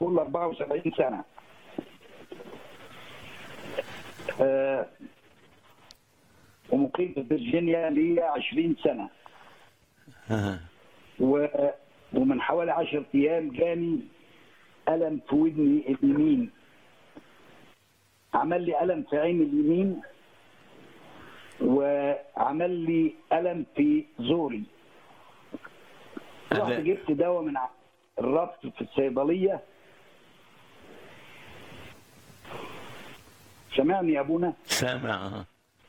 فوق ال 74 سنه آه، ومقيم في فيرجينيا لي 20 سنه آه. و... ومن حوالي 10 ايام جاني الم في ودني اليمين عمل لي الم في عيني اليمين وعمل لي الم في زوري رحت هذا- جبت دواء من ع- الرف في الصيدليه سمعني يا ابونا سامع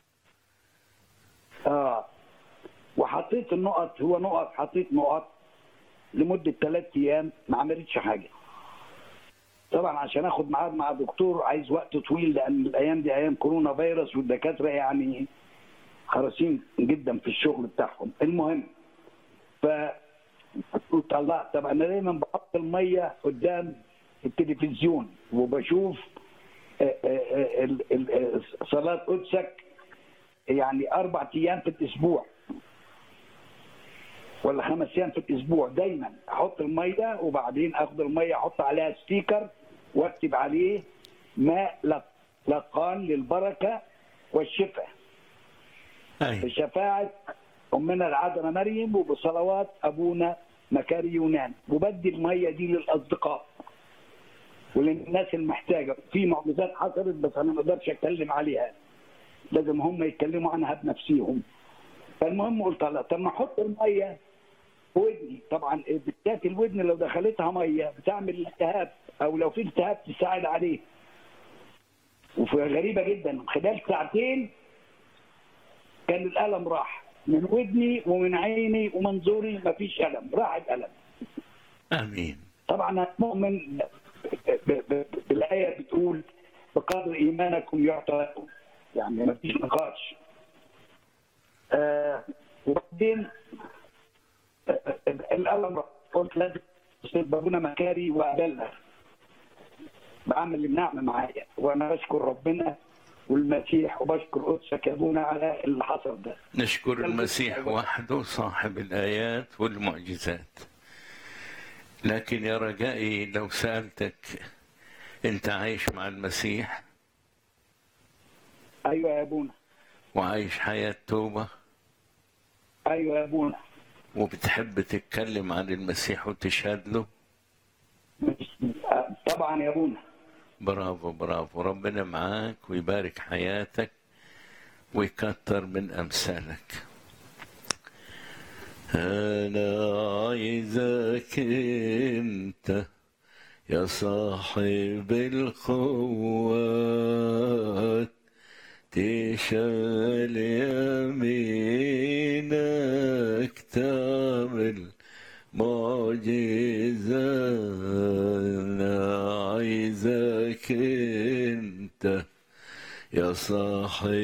اه وحطيت النقط هو نقط حطيت نقط لمده ثلاث ايام ما عملتش حاجه طبعا عشان اخد ميعاد مع دكتور عايز وقت طويل لان الايام دي ايام كورونا فيروس والدكاتره يعني حريصين جدا في الشغل بتاعهم المهم ف قلت الله طب انا دايما بحط الميه قدام التلفزيون وبشوف آه، آه، آه، ال- ال- آه، صلاه قدسك يعني اربع ايام في الاسبوع ولا خمس ايام في الاسبوع دايما احط الميه وبعدين اخد الميه احط عليها ستيكر واكتب عليه ماء لق- لقان للبركه والشفاء أي بشفاعه امنا العذراء مريم وبصلوات ابونا مكاري يونان وبدي الميه دي للاصدقاء وللناس المحتاجه في معجزات حصلت بس انا ما اقدرش اتكلم عليها لازم هم يتكلموا عنها بنفسهم فالمهم قلت لا طب ما احط الميه في ودني طبعا بالذات الودن لو دخلتها ميه بتعمل التهاب او لو في التهاب تساعد عليه وغريبه جدا خلال ساعتين كان الالم راح من ودني ومن عيني ومن زوري مفيش الم راح الالم آمين طبعا أنا مؤمن ب- ب- ب- بالايه بتقول بقدر ايمانكم يعطى لكم يعني ما فيش نقاش آه وبعدين آه، آه، الالم راح. قلت لازم استاذ بابونا مكاري وابلغ بعمل النعمه معايا وانا بشكر ربنا والمسيح وبشكر قدسك يا ابونا على اللي حصل ده نشكر المسيح وحده صاحب الآيات والمعجزات لكن يا رجائي لو سألتك أنت عايش مع المسيح ايوه يا ابونا وعايش حياة توبة ايوه يا ابونا وبتحب تتكلم عن المسيح وتشهد له آه، طبعا يا ابونا برافو برافو ربنا معاك ويبارك حياتك ويكتر من أمثالك أنا عايزك أنت يا صاحب القوات تشال يمينك تعمل معجزة أنا عايزك أنت يا صاحب